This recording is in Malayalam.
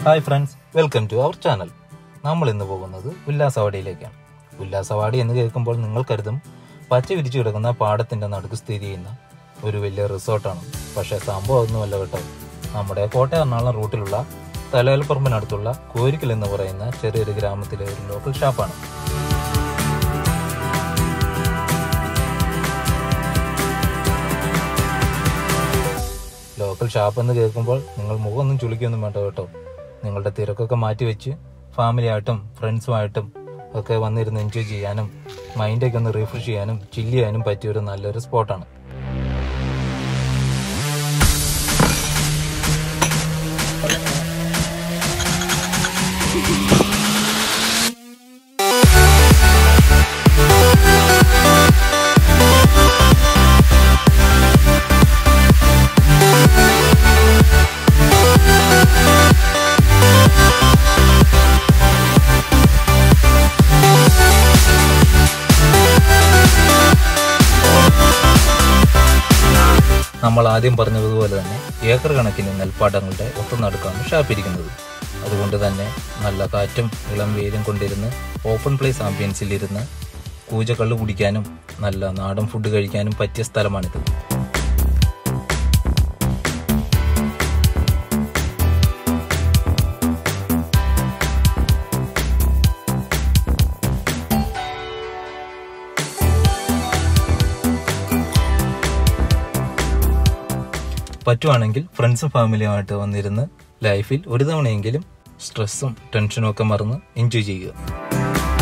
hi friends welcome to our channel നമ്മൾ ഇന്ന് പോകുന്നത് ഉല്ലാസവാടിയിലേക്കാണ് ഉല്ലാസവാടി എന്ന് കേൾക്കുമ്പോൾ നിങ്ങൾ കരുതും പച്ച വിരിച്ചു കിടക്കുന്ന പാടത്തിന്റെ നടുക്ക് സ്ഥിതി ചെയ്യുന്ന ഒരു വലിയ റിസോർട്ടാണ് പക്ഷേ സംഭവം ഒന്നുമല്ല കേട്ടോ നമ്മുടെ കോട്ടയം എറണാകുളം റൂട്ടിലുള്ള തലയൽപ്പറമ്പിനടുത്തുള്ള കോരിക്കൽ എന്ന് പറയുന്ന ചെറിയൊരു ഗ്രാമത്തിലെ ഒരു ലോക്കൽ ഷാപ്പാണ് ലോക്കൽ ഷാപ്പ് എന്ന് കേൾക്കുമ്പോൾ നിങ്ങൾ മുഖമൊന്നും ചുളിക്കൊന്നും വേണ്ട കേട്ടോ നിങ്ങളുടെ തിരക്കൊക്കെ മാറ്റി വെച്ച് ഫാമിലി ആയിട്ടും ഫ്രണ്ട്സുമായിട്ടും ഒക്കെ വന്നിരുന്ന് എൻജോയ് ചെയ്യാനും മൈൻഡൊക്കെ ഒന്ന് റീഫ്രഷ് ചെയ്യാനും ചില്ല് ചെയ്യാനും പറ്റിയ ഒരു നല്ലൊരു സ്പോട്ടാണ് നമ്മൾ ആദ്യം പറഞ്ഞതുപോലെ തന്നെ ഏക്കർ കണക്കിന് നെൽപ്പാടങ്ങളുടെ ഒത്തുനടുക്കാണ് ഷാപ്പ് ഇരിക്കുന്നത് അതുകൊണ്ട് തന്നെ നല്ല കാറ്റും ഇളം വെയിലും കൊണ്ടിരുന്ന് ഓപ്പൺ പ്ലേസ് ആംബിയൻസിൽ ഇരുന്ന് കൂജക്കള്ള് കുടിക്കാനും നല്ല നാടൻ ഫുഡ് കഴിക്കാനും പറ്റിയ സ്ഥലമാണിത് പറ്റുവാണെങ്കിൽ ഫ്രണ്ട്സും ഫാമിലിയുമായിട്ട് വന്നിരുന്ന് ലൈഫിൽ ഒരു തവണയെങ്കിലും സ്ട്രെസ്സും ടെൻഷനും ഒക്കെ മറന്ന് എൻജോയ് ചെയ്യുക